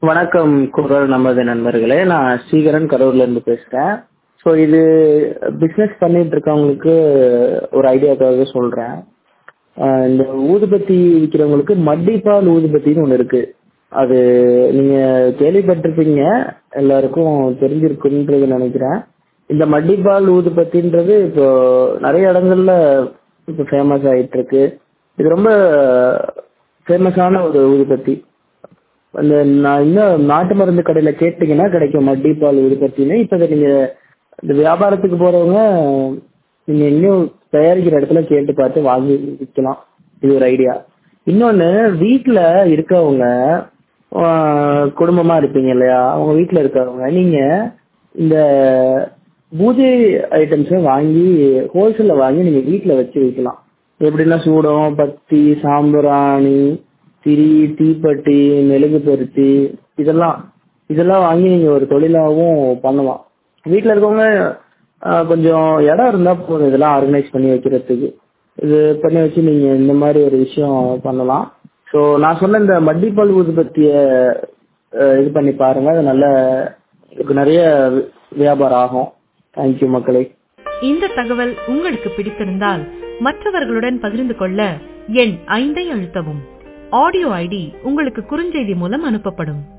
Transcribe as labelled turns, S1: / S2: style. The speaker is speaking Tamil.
S1: வணக்கம் குரல் நமது நண்பர்களே நான் ஸ்ரீகரன் கரூர்ல இருந்து பேசுறேன் ஸோ இது பிஸ்னஸ் பண்ணிட்டு இருக்கவங்களுக்கு ஒரு ஐடியாக்காக சொல்றேன் ஆஹ் இந்த ஊதுபத்தி விற்கிறவங்களுக்கு மட்டிப்பால் ஊதுபத்தின்னு ஒன்று இருக்கு அது நீங்க கேள்விப்பட்டிருப்பீங்க எல்லாருக்கும் தெரிஞ்சிருக்குன்றது நினைக்கிறேன் இந்த மட்டிப்பால் ஊதுபத்தின்றது இப்போ நிறைய இடங்கள்ல இப்போ ஃபேமஸ் ஆயிட்டு இருக்கு இது ரொம்ப ஃபேமஸான ஒரு ஊதுபத்தி அந்த நான் இன்னும் நாட்டு மருந்து கடையில கேட்டீங்கன்னா கிடைக்கும் மட்டிப்பால் ஊதுபத்தின்னு இப்போ இதை நீங்க இந்த வியாபாரத்துக்கு போறவங்க நீங்க இன்னும் தயாரிக்கிற இடத்துல கேட்டு பார்த்து வாங்கி விற்கலாம் இது ஒரு ஐடியா இன்னொன்னு வீட்டுல இருக்கவங்க ஆஹ் குடும்பமா இருப்பீங்க இல்லையா அவங்க வீட்டுல இருக்கவங்க நீங்க இந்த பூஜை ஐட்டம்ஸை வாங்கி ஹோல்சேல்ல வாங்கி நீங்க வீட்டுல வச்சு வைக்கலாம் எப்படின்னா சூடம் பத்தி சாம்பிராணி திரி தீப்பெட்டி மெழுகு பருத்தி இதெல்லாம் இதெல்லாம் வாங்கி நீங்க ஒரு தொழிலாகவும் பண்ணலாம் வீட்டில் இருக்கவங்க ஆஹ் கொஞ்சம் இடம் இருந்தா போதும் இதெல்லாம் ஆர்கனைஸ் பண்ணி வைக்கிறதுக்கு இது பண்ணி வச்சு நீங்க இந்த மாதிரி ஒரு விஷயம் பண்ணலாம் ஸோ நான் சொன்ன இந்த மட்டிப்பால் ஊதுபத்திய ஆஹ் இது பண்ணி பாருங்க அது நல்ல இதுக்கு நிறைய வி- வியாபாரம் ஆகும் தேங்க்யூ மக்களே
S2: இந்த தகவல் உங்களுக்கு பிடித்திருந்தால் மற்றவர்களுடன் பகிர்ந்து கொள்ள எண் ஐந்தை அழுத்தவும் ஆடியோ ஐடி உங்களுக்கு குறுஞ்செய்தி மூலம் அனுப்பப்படும்